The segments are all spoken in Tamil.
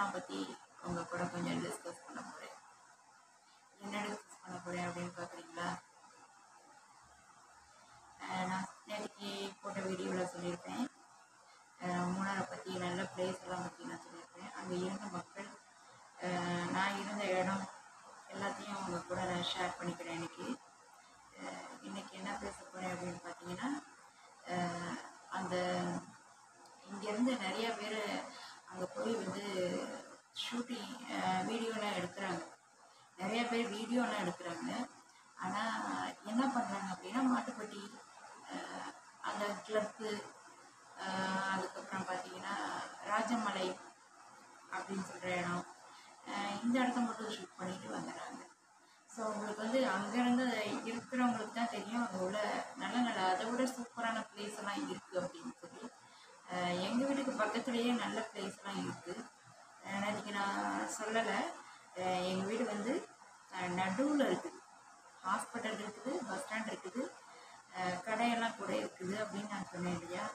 அதெல்லாம் பற்றி உங்கள் கூட கொஞ்சம் டிஸ்கஸ் பண்ண போகிறேன் என்ன டிஸ்கஸ் பண்ண போகிறேன் அப்படின்னு பார்க்குறீங்களா நான் நேற்றுக்கு போட்ட வீடியோவில் சொல்லியிருப்பேன் அஹ் மூணாரை பற்றி நல்ல பிளேஸ் எல்லாம் பற்றி நான் சொல்லியிருப்பேன் அங்கே இருந்த மக்கள் அஹ் நான் இருந்த இடம் எல்லாத்தையும் அவங்க கூட நான் ஷேர் பண்ணிக்கிறேன் இன்னைக்கு அஹ் இன்னைக்கு என்ன பேச போகிறேன் அப்படின்னு பார்த்தீங்கன்னா அஹ் அந்த இங்கேருந்து நிறைய பேர் அங்கே போய் வந்து ஷூட்டிங் வீடியோலாம் எடுக்கிறாங்க நிறைய பேர் வீடியோலாம் எடுக்கிறாங்க ஆனால் என்ன பண்ணுறாங்க அப்படின்னா மாட்டுப்பட்டி அஹ் அந்த கிளப்பு அதுக்கப்புறம் பார்த்தீங்கன்னா ராஜமலை அப்படின்னு சொல்கிற இடம் அஹ் இந்த இடத்த மட்டும் ஷூட் பண்ணிட்டு வந்துடுறாங்க ஸோ உங்களுக்கு வந்து அங்கேருந்து இருக்கிறவங்களுக்கு தான் தெரியும் அங்கே உள்ள நல்ல நல்ல அதை விட சூப்பரான பிளேஸ் எல்லாம் இருக்குது அப்படின்னு சொல்லி எங்கள் வீட்டுக்கு பக்கத்துலேயே நல்ல பிளேஸ்லாம் இருக்குது நேற்றுக்கு நான் சொல்லலை எங்கள் வீடு வந்து நடுவில் இருக்குது ஹாஸ்பிட்டல் இருக்குது பஸ் ஸ்டாண்ட் இருக்குது அஹ் கடையெல்லாம் கூட இருக்குது அப்படின்னு நான் சொன்னேன் இல்லையா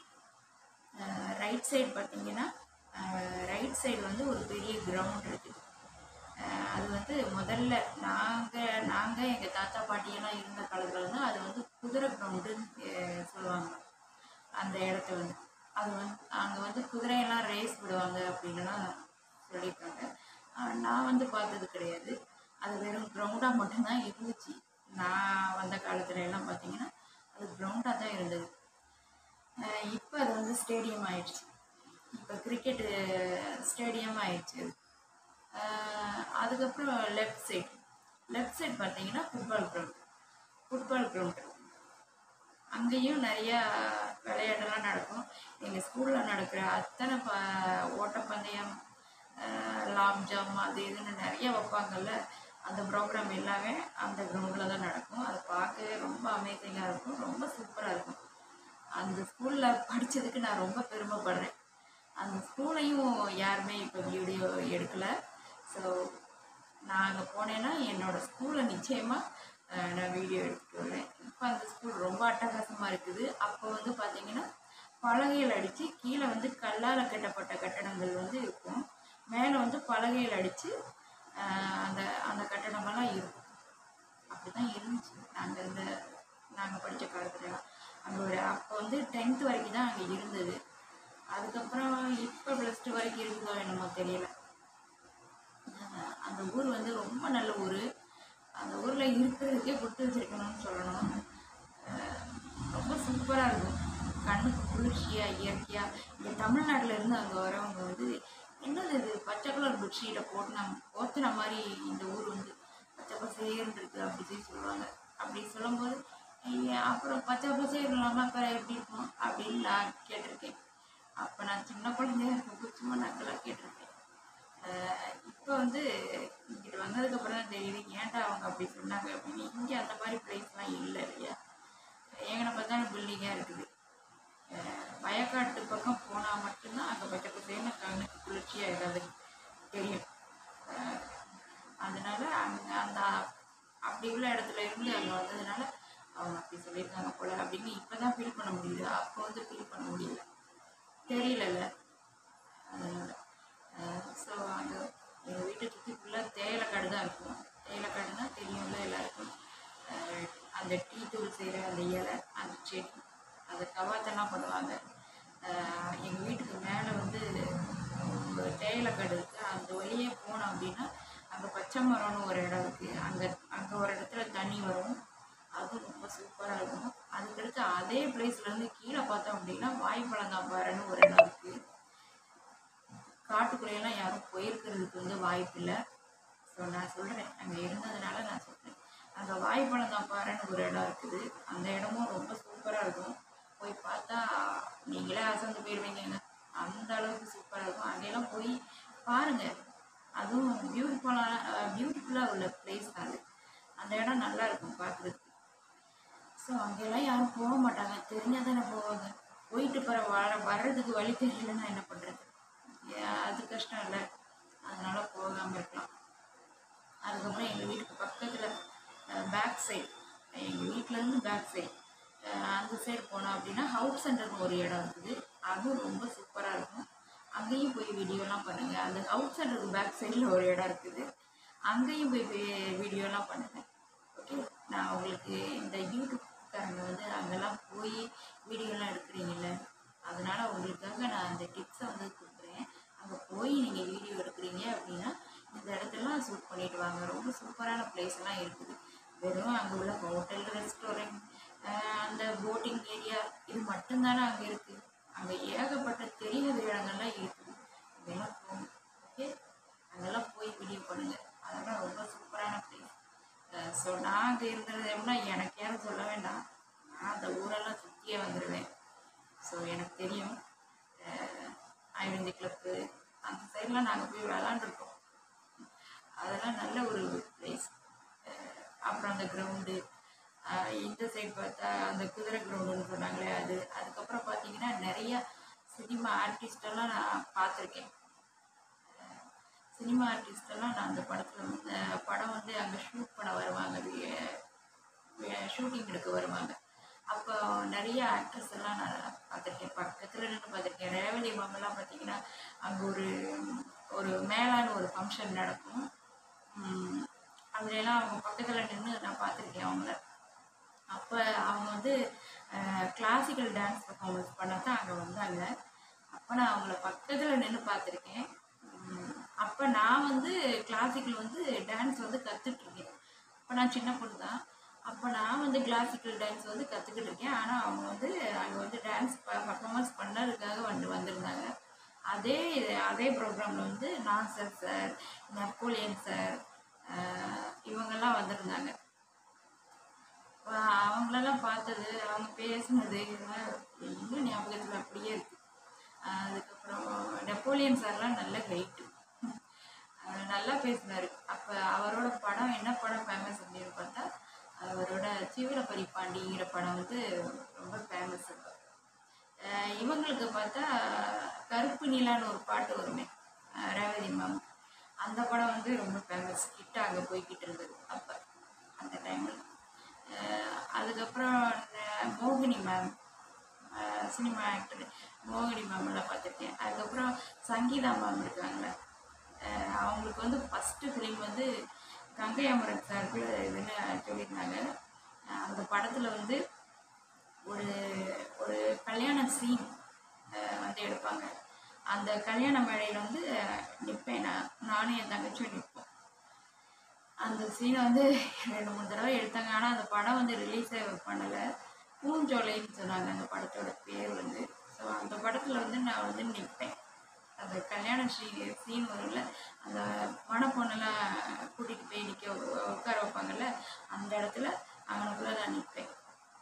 ரைட் சைடு பார்த்தீங்கன்னா ரைட் சைடு வந்து ஒரு பெரிய கிரவுண்ட் இருக்குது அஹ் அது வந்து முதல்ல நாங்கள் நாங்கள் எங்கள் தாத்தா பாட்டியெல்லாம் இருந்த காலத்தில் வந்து அது வந்து குதிரை கிரவுண்டுன்னு சொல்லுவாங்க அந்த இடத்த வந்து அது வந்து அங்கே வந்து குதிரையெல்லாம் ரேஸ் விடுவாங்க அப்படின்னுலாம் சொல்லியிருக்காங்க ஆஹ் நான் வந்து பார்த்தது கிடையாது அது வெறும் கிரவுண்டாக மட்டும்தான் இருந்துச்சு நான் வந்த காலத்துல எல்லாம் பார்த்தீங்கன்னா அது கிரவுண்டாக தான் இருந்தது இப்போ அது வந்து ஸ்டேடியம் ஆயிடுச்சு இப்போ கிரிக்கெட்டு ஸ்டேடியம் ஆயிடுச்சு அது ஆஹ் அதுக்கப்புறம் லெஃப்ட் சைடு லெஃப்ட் சைடு பார்த்தீங்கன்னா ஃபுட்பால் கிரவுண்ட் ஃபுட்பால் கிரவுண்ட் அங்கேயும் நிறையா விளையாட்டெல்லாம் நடக்கும் எங்கள் ஸ்கூலில் நடக்கிற அத்தனை ப ஓட்டப்பந்தயம் லாங் ஜம்ப் அது இதுன்னு நிறைய வைப்பாங்கல்ல அந்த ப்ரோக்ராம் எல்லாமே அந்த கிரவுண்டில் தான் நடக்கும் அதை பார்க்கவே ரொம்ப அமேசிங்காக இருக்கும் ரொம்ப சூப்பராக இருக்கும் அந்த ஸ்கூலில் படித்ததுக்கு நான் ரொம்ப பெருமைப்படுறேன் அந்த ஸ்கூலையும் யாருமே இப்போ வீடியோ எடுக்கலை ஸோ நான் அங்கே போனேன்னா என்னோடய ஸ்கூலை நிச்சயமாக நான் வீடியோ எடுத்துட்டு வருவேன் இப்போ அந்த ஸ்கூல் ரொம்ப அட்டகாசமாக இருக்குது அப்போ வந்து பார்த்தீங்கன்னா பலகைகள் அடித்து கீழே வந்து கல்லால் கட்டப்பட்ட கட்டடங்கள் வந்து இருக்கும் மேலே வந்து பலகைகள் அடித்து அந்த அந்த கட்டடமெல்லாம் இருக்கும் அப்படி தான் இருந்துச்சு நாங்கள் இந்த நாங்கள் படித்த காலத்துலலாம் அங்கே ஒரு அப்போ வந்து டென்த்து வரைக்கும் தான் அங்கே இருந்தது அதுக்கப்புறம் இப்போ ப்ளஸ் டூ வரைக்கும் இருக்குதோ என்னமோ தெரியல அஹ் அந்த ஊர் வந்து ரொம்ப நல்ல ஊர் அந்த ஊரில் இருக்கிறதுக்கே கொடுத்து வச்சிருக்கணும்னு சொல்லணும் அஹ் ரொம்ப சூப்பராக இருக்கும் கண்ணுக்கு குளிர்ச்சியாக இயற்கையாக இங்கே தமிழ்நாட்டில் இருந்து அங்கே வரவங்க வந்து என்னது இது பச்சை கலர் பெட்ஷீட்டை போட்டு நம்ம போத்துன மாதிரி இந்த ஊர் வந்து பச்சை பசேர்னு இருக்குது அப்படி சொல்லி சொல்லுவாங்க அப்படி சொல்லும்போது ஐயா, அப்புறம் பச்சை பசேர் இல்லாமல் அப்புறம் எப்படி இருக்கும் அப்படின்னு நான் கேட்டிருக்கேன் அப்போ நான் சின்ன குழந்தையா இருக்கப்போ சும்மா நக்கலாக கேட்டிருக்கேன் இப்போ வந்து இங்கிட்டு வந்ததுக்கப்புறம் தான் தெரியுது ஏன்டா அவங்க அப்படி சொன்னாங்க அப்படின்னு இங்கே அந்த மாதிரி பிளேஸ்லாம் இல்லை இல்லையா எங்கனை பார்த்தாலும் பில்டிங்காக இருக்குது அஹ் வயக்காட்டு பக்கம் போனால் மட்டும்தான் அங்கே பச்சை பசேன்னு கண்ணுக்கு குளிர்ச்சியாக ஏதாவது தெரியும் அஹ் அதனால அங்கே அந்த அப்படி உள்ள இடத்துல இருந்து அங்கே வந்ததுனால அவங்க அப்படி சொல்லியிருக்காங்க போல அப்படின்னு இப்போ தான் ஃபீல் பண்ண முடியுது அப்போ வந்து ஃபீல் பண்ண முடியல தெரியலல்ல அதனால் ஸோ அங்கே எங்கள் வீட்டை சுற்றி ஃபுல்லாக தேயிலைக்காடு தான் இருக்கும் தேயிலைக்காடுனா தெரியும்ல எல்லாருக்கும் அஹ் அந்த டீ தூள் செய்கிற அந்த இலை அந்த செடி அந்த கவாத்தெல்லாம் பண்ணுவாங்க எங்கள் வீட்டுக்கு மேலே வந்து ஒரு தேயிலைக்காடு இருக்குது அந்த வழியே போனோம் அப்படின்னா அங்கே பச்சை மரம்னு ஒரு இடம் இருக்குது அங்கே அங்கே ஒரு இடத்துல தண்ணி வரும் அது ரொம்ப சூப்பராக இருக்கும் அதுக்கடுத்து அதே பிளேஸ்லேருந்து கீழே பார்த்தோம் அப்படின்னா வாய்ப்பழங்காப்பாறைன்னு ஒரு இடம் இருக்குது காட்டுக்குள்ளேயெல்லாம் யாரும் போயிருக்கிறதுக்கு வந்து வாய்ப்பு இல்லை ஸோ நான் சொல்கிறேன் அங்கே இருந்ததுனால நான் சொல்கிறேன் அங்கே வாய்ப்பழங்காப்பாறைன்னு ஒரு இடம் இருக்குது அந்த இடமும் ரொம்ப சூப்பராக இருக்கும் போய் பார்த்தா நீங்களே அசந்து போயிடுவீங்க அந்த அளவுக்கு சூப்பராக இருக்கும் அங்கெல்லாம் போய் பாருங்கள் அதுவும் பியூட்டிஃபுல்லான பியூட்டிஃபுல்லாக உள்ள பிளேஸ் தான் அது அந்த இடம் நல்லா இருக்கும் பார்க்குறதுக்கு ஸோ அங்கெல்லாம் யாரும் போக மாட்டாங்க தெரிஞ்சால் தானே போவாங்க போயிட்டு பிற வர வர்றதுக்கு வழி தெரியலன்னா என்ன பண்ணுறது அது கஷ்டம் இல்லை அதனால் போகாமல் இருக்கலாம் அதுக்கப்புறம் எங்கள் வீட்டுக்கு பக்கத்தில் பேக் சைடு எங்கள் வீட்டிலேருந்து பேக் சைடு அந்த சைடு போனோம் அப்படின்னா ஹவுஸ் சென்டர்னு ஒரு இடம் இருக்குது அதுவும் ரொம்ப சூப்பராக இருக்கும் அங்கேயும் போய் வீடியோலாம் பண்ணுங்கள் அந்த அவுட் சைடு பேக் சைடில் ஒரு இடம் இருக்குது அங்கேயும் போய் வி- வீடியோலாம் பண்ணுங்கள் ஓகே நான் உங்களுக்கு இந்த யூடியூப்காரங்க வந்து அங்கெல்லாம் போய் வீடியோலாம் எடுக்கிறீங்கல்ல அதனால் உங்களுக்காக நான் அந்த டிப்ஸை வந்து கொடுக்குறேன் அங்கே போய் நீங்கள் வீடியோ எடுக்கிறீங்க அப்படின்னா இந்த இடத்துலலாம் ஷூட் பண்ணிட்டு வாங்க ரொம்ப சூப்பரான பிளேஸ் எல்லாம் இருக்குது வெறும் அங்கே உள்ள ஹோட்டல் ரெஸ்டாரண்ட் அந்த போட்டிங் ஏரியா இது மட்டும்தானே அங்கே இருக்குது அங்கே ஏகப்பட்ட தெரியாத இடங்கள்லாம் இருக்குது அங்கெல்லாம் போகணும் ஓகே அங்கெல்லாம் போய் வீடியோ பண்ணுங்கள் அதெல்லாம் ரொம்ப சூப்பரான பிளேஸ் ஸோ நான் அங்கே இருந்தது எப்படின்னா எனக்கு யாரும் சொல்ல வேண்டாம் நான் அந்த ஊரெல்லாம் சுற்றியே வந்துடுவேன் ஸோ எனக்கு தெரியும் ஐவந்தி கிளப்பு அந்த சைட்லாம் நாங்கள் போய் விளாண்டுருக்கோம் அதெல்லாம் நல்ல ஒரு பிளேஸ் அப்புறம் அந்த கிரவுண்டு இந்த சைடு பார்த்தா அந்த குதிரை கிரவுண்டுன்னு சொன்னாங்களே அது அதுக்கப்புறம் பார்த்தீங்கன்னா நிறைய சினிமா ஆர்டிஸ்டெல்லாம் நான் பார்த்துருக்கேன் சினிமா ஆர்டிஸ்டெல்லாம் நான் அந்த படத்தில் வந்து படம் வந்து அங்கே ஷூட் பண்ண வருவாங்க ஷூட்டிங் எடுக்க வருவாங்க அப்போ நிறைய ஆக்ட்ரஸ் எல்லாம் நான் பார்த்துருக்கேன் பக்கத்தில் நின்று பார்த்துருக்கேன் ரேவதி மாமெல்லாம் பார்த்தீங்கன்னா அங்கே ஒரு ஒரு மேலான ஒரு ஃபங்க்ஷன் நடக்கும் உம், அதுலலாம் அவங்க பக்கத்தில் நின்று நான் பார்த்துருக்கேன் அவங்கள அப்போ அவங்க வந்து கிளாசிக்கல் டான்ஸ் பர்ஃபார்மன்ஸ் பண்ண தான் அங்கே வந்தாங்க அப்போ நான் அவங்கள பக்கத்தில் நின்று பார்த்துருக்கேன் அப்போ நான் வந்து கிளாசிக்கல் வந்து டான்ஸ் வந்து கற்றுட்ருக்கேன் அப்போ நான் சின்ன பொண்ணு தான் அப்போ நான் வந்து கிளாசிக்கல் டான்ஸ் வந்து கற்றுக்கிட்டு இருக்கேன் ஆனால் அவங்க வந்து அங்கே வந்து டான்ஸ் பர்ஃபார்மன்ஸ் பண்ணதுக்காக வந்து வந்திருந்தாங்க அதே அதே ப்ரோக்ராமில் வந்து நாசர் சார் நெப்போலியன் சார் இவங்கெல்லாம் வந்திருந்தாங்க வா- அவங்களெல்லாம் பார்த்தது அவங்க பேசுனது இதெல்லாம் இன்னும் ஞாபகத்தில் அப்படியே இருக்கு ஆஹ் அதுக்கப்புறம் நெப்போலியன் சார்லாம் நல்ல ஹைட்டு நல்லா பேசினார் அப்போ அவரோட படம் என்ன படம் ஃபேமஸ் அப்படின்னு பார்த்தா அவரோட சிவரபரி பாண்டிங்கிற படம் வந்து ரொம்ப ஃபேமஸ் இப்போ ஆஹ் இவங்களுக்கு பார்த்தா கருப்பு நீலான்னு ஒரு பாட்டு வருமே ஆஹ் ரேவதி மேம் அந்த படம் வந்து ரொம்ப ஃபேமஸ் கிட்ட அங்கே போய்கிட்டு இருந்தது அப்போ அந்த டைமில் அதுக்கப்புறம் ந- மோகினி மேம் சினிமா ஆக்டர் மோகினி மேம்லாம் பார்த்துருக்கேன் அதுக்கப்புறம் சங்கீதா மேம் இருக்காங்களே ஆஹ் அவங்களுக்கு வந்து ஃபஸ்ட்டு ஃபிலிம் வந்து கங்கை அமரன் சாருக்கு இதுன்னு சொல்லியிருந்தாங்க ஆஹ் அந்த படத்தில் வந்து ஒரு ஒரு கல்யாண சீன் வந்து எடுப்பாங்க அந்த கல்யாண மேடையில் வந்து நிற்பேன் நான் நானும் என் தங்கச்சியும் நிற்போம் அந்த சீனை வந்து ரெண்டு மூணு தடவை எடுத்தாங்க ஆனால் அந்த படம் வந்து ரிலீஸே பண்ணலை பூஞ்சோலைன்னு சொன்னாங்க அந்த படத்தோட பேர் வந்து ஸோ அந்த படத்தில் வந்து நான் வந்து நிற்பேன் அந்த கல்யாண சீ சீன் வரும்ல அந்த மணப்பொண்ணெல்லாம் கூட்டிகிட்டு போய் நிற்க உட்கார வைப்பாங்கல்ல அந்த இடத்துல அவனுக்குள்ள நான் நிற்பேன்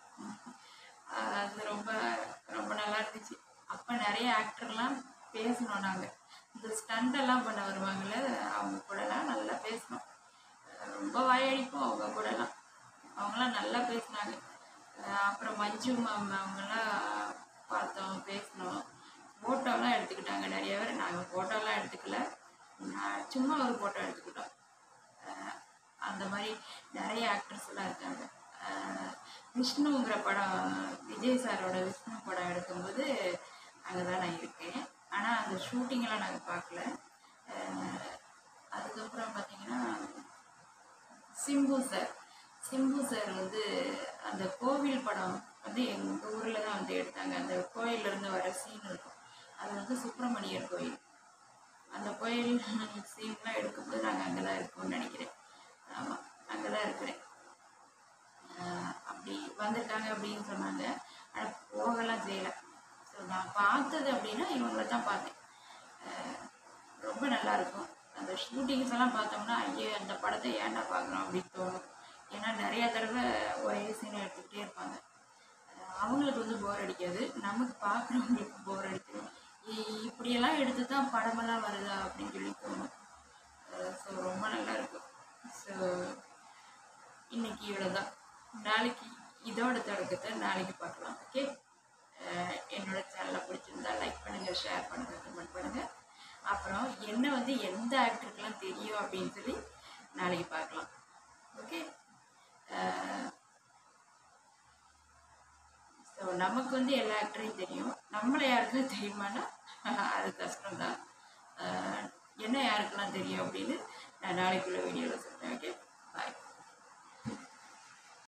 அது ரொம்ப ரொம்ப நல்லா இருந்துச்சு அப்போ நிறைய ஆக்டர்லாம் பேசணும் நாங்கள் இந்த ஸ்டண்டெல்லாம் பண்ண வருவாங்கல்ல அவங்க கூடலாம் நல்லா பேசணும் ரொம்ப வாயடிப்போம் அவங்க கூடலாம் அவங்களாம் நல்லா பேசினாங்க அப்புறம் மஞ்சு மேம் அவங்கெல்லாம் பார்த்தோம் பேசினோம் ஃபோட்டோலாம் எடுத்துக்கிட்டாங்க நிறைய பேர் நாங்கள் ஃபோட்டோலாம் எடுத்துக்கல நான் சும்மா ஒரு ஃபோட்டோ எடுத்துக்கிட்டோம் அஹ் அந்த மாதிரி நிறைய ஆக்டர்ஸ் எல்லாம் இருக்காங்க அஹ் விஷ்ணுங்கிற படம் விஜய் சாரோட விஷ்ணு படம் எடுக்கும்போது அங்கே தான் நான் இருக்கேன் ஆனால் அந்த ஷூட்டிங்கெல்லாம் நாங்கள் பார்க்கல அஹ் அதுக்கப்புறம் பார்த்தீங்கன்னா சிம்பு சார் சிம்பு சார் வந்து அந்த கோவில் படம் வந்து எங்கள் ஊரில் தான் வந்து எடுத்தாங்க அந்த கோயில்ல இருந்து வர சீன் இருக்கும் அது வந்து சுப்பிரமணியர் கோயில் அந்த கோயில் சீன்லாம் எடுக்கும்போது நாங்கள் அங்கே தான் இருக்கோம்னு நினைக்கிறேன் ஆமாம் அங்கே தான் இருக்கிறேன் ஆஹ் அப்படி வந்திருக்காங்க அப்படின்னு சொன்னாங்க ஆனால் போகலாம் செய்யலை ஸோ நான் பார்த்தது அப்படின்னா இவங்கள தான் பார்த்தேன் ஆஹ் ரொம்ப நல்லா இருக்கும் அந்த ஷூட்டிங்ஸ் எல்லாம் பார்த்தோம்னா ஐயோ அந்த படத்தை ஏன்டா பார்க்குறோம் அப்படின்னு தோணும் ஏன்னா நிறைய தடவை ஒரே சீனை எடுத்துக்கிட்டே இருப்பாங்க ஆஹ் அவங்களுக்கு வந்து போர் அடிக்காது நமக்கு பார்க்குறவங்களுக்கு போர் அடிச்சிடும் இ- இப்படியெல்லாம் எடுத்து தான் படமெல்லாம் வருதா அப்படின்னு சொல்லி தோணும் ஸோ ரொம்ப நல்லா இருக்கும் ஸோ இன்னைக்கு இவ்வளோதான் நாளைக்கு இதோட தொடக்கத்தை நாளைக்கு பார்க்கலாம் ஓகே என்னோட சேனலை பிடிச்சிருந்தா லைக் பண்ணுங்கள் ஷேர் பண்ணுங்கள் கமெண்ட் பண்ணுங்கள் அப்புறம் என்ன வந்து எந்த ஆக்டருக்கெல்லாம் தெரியும் அப்படின்னு சொல்லி நாளைக்கு பார்க்கலாம் ஓகே ஸோ நமக்கு வந்து எல்லா ஆக்டரையும் தெரியும் நம்மளை யாருக்கும் தெரியுமானா அது கஷ்டம்தான் ஆஹ் என்ன யாருக்கெல்லாம் தெரியும் அப்படின்னு நான் நாளைக்குள்ள வீடியோவில் சொல்கிறேன் ஓகே